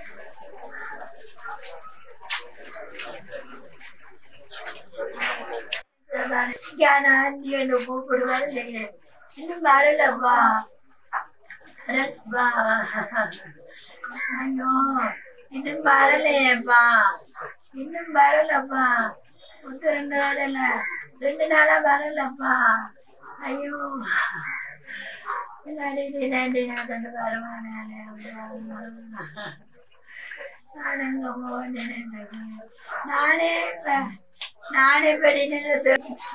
ஞானாண்டியன்னு கூப்பிடுவாரு இல்லைங்க இன்னும் வரலப்பா வரலப்பா ஐயோ இன்னும் வரலையேப்பா இன்னும் வரலப்பா ஒன்று ரெண்டு வரல ரெண்டு நாளா வரலப்பா ஐயோ நடி நடி நான் வருவானே நான் எங்க போனேன் நானே ப- நானே படினது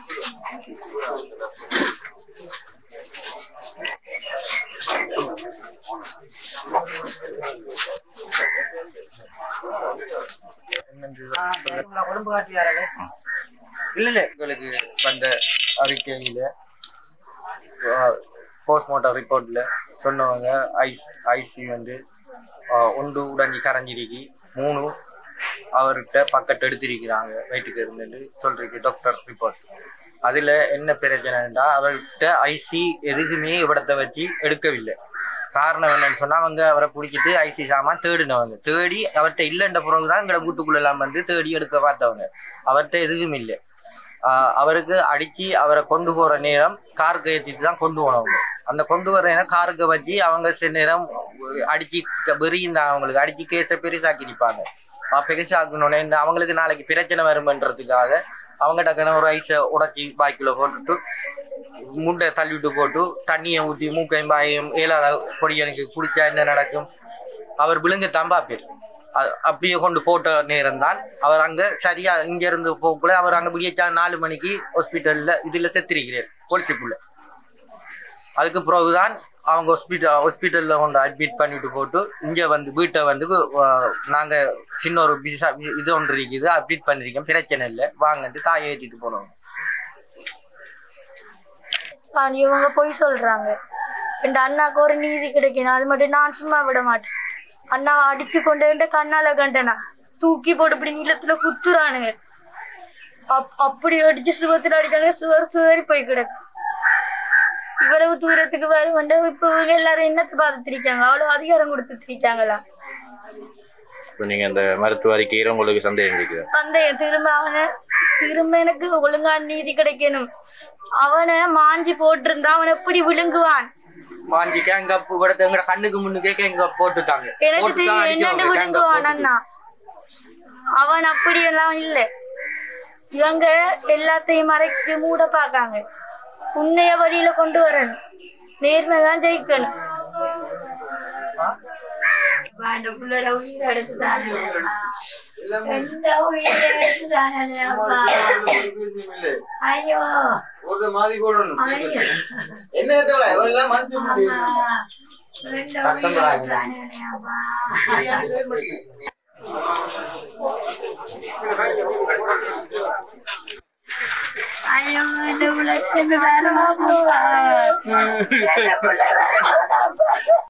உடம்பு காட்டுவாரு இல்ல இல்ல எங்களுக்கு வந்த அறிக்கையில போஸ்ட்மார்ட்டம் ரிப்போர்ட்ல சொன்னவங்க ஐஸ் ஐசி வந்து ஆஹ், ஒன்று உடஞ்சி கரைஞ்சிருக்கி மூணு அவர்கிட்ட பக்கத்து எடுத்திருக்கிறாங்க வயிற்றுக்கு இருந்துட்டு சொல்றீங்க டாக்டர் ரிப்போர்ட் அதுல என்ன பிரச்சனைன்னா அவர்கிட்ட ஐசி எதுக்குமே இவ்விடத்தை வச்சு எடுக்கவில்லை காரணம் என்னன்னு சொன்னா அவங்க அவரை பிடிச்சிட்டு ஐசி சாமான் தேடினவங்க தேடி அவர்கிட்ட இல்லைன்ற பிறகு தான் எங்களை வீட்டுக்குள்ள எல்லாம் வந்து தேடி எடுக்க பார்த்தவங்க அவர்கிட்ட எதுவும் இல்லை ஆஹ் அவருக்கு அடிச்சு அவரை கொண்டு போற நேரம் காருக்கு ஏற்றிட்டு தான் கொண்டு போனவங்க அந்த கொண்டு வர நேரம் காருக்கு வச்சு அவங்க சில நேரம் அடிச்சு வெறியிருந்தாங்க அவங்களுக்கு அடிச்சு கேஸை பெருசாக்கி நிற்பாங்க பெருசாக்கணுன்னே இந்த அவங்களுக்கு நாளைக்கு பிரச்சனை வருமன்றதுக்காக அவங்க டக்குன்னு ஒரு ஐஸை உடச்சி பாய்க்குள்ள போட்டுட்டு முண்டை தள்ளிவிட்டு போட்டு தண்ணியை ஊற்றி மூக்கையும் பாயும் ஏழாத பொடி எனக்கு குடிச்சா என்ன நடக்கும் அவர் விழுங்க தம்பா பேர் அ- அப்படியே கொண்டு போட்ட நேரம் தான் அவர் அங்க சரியா இங்க இருந்து போக்குள்ள அவர் அங்க விடியச்சா நாலு மணிக்கு ஹாஸ்பிட்டல்ல இதுல செத்திருக்கிறார் போலீஸுக்குள்ள அதுக்கு பிறகுதான் அவங்க ஹாஸ்பிட்டல் ஹாஸ்பிட்டல்ல கொண்டு அட்மிட் பண்ணிட்டு போட்டு இங்க வந்து வீட்டை வந்து அஹ், நாங்க சின்ன ஒரு பிசா இது ஒன்று இருக்குது அட்மிட் பண்ணிருக்கோம் பிரச்சனை இல்லை வாங்கன்ட்டு தாயை ஏற்றிட்டு போனோம் பாண்டி இவங்க பொய் சொல்றாங்க என் அண்ணாக்கு ஒரு நீதி கிடைக்கணும் அது மட்டும் நான் சும்மா விட மாட்டேன் அண்ணா அடிச்சு கொண்டு என் கண்ணால கண்டனா தூக்கி போட்டு இப்படி நீளத்துல குத்துறானுங்க அப் அப்படி அடிச்சு சுவத்துல அடிச்சாங்க சுவர் சுவரி போய் கிடக்கு இவ்வளவு தூரத்துக்கு வரும் இப்ப இவங்க எல்லாரும் என்னத்தை பார்த்துருக்காங்க அவ்வளவு அதிகாரம் கொடுத்துருக்காங்களா இப்போ நீங்க அந்த மருத்துவ அறிக்கையில உங்களுக்கு சந்தேகம் இருக்குது சந்தேகம் திரும்ப அவனை திரும்ப எனக்கு ஒழுங்கா நீதி கிடைக்கணும் அவனை மாஞ்சி போட்டிருந்தா அவன் எப்படி விழுங்குவான் மாஞ்சி கேங்க விடத்த எங்க கண்ணுக்கு முன்னுக்கே கேங்க போட்டுட்டாங்க எனக்கு போட்டு தான் தெரியும் என்னண்டு அடிச்சவங்க, gang விழுங்குவான் போட்டு. அண்ணா அவன் அப்படியெல்லாம் இல்ல இவங்க எல்லாத்தையும் மறைச்சு மூட பாக்காங்க உன்னைய வழியில கொண்டு வரணும் நேர்மைதான் ஜெயிக்கணும் அந்த பிள்ளைட உயிர் எடுத்துதானே எந்த உயிர் எடுத்துதானே அப்பா ஐயோ ஒரு மாதிரி போடணும் ஐயோ என்ன தோலை எல்லாம் மனுஷன் ஆமா ரெண்டு உயிர் எடுத்துதானே அப்பா ஐயோ இந்த பிள்ளை வேற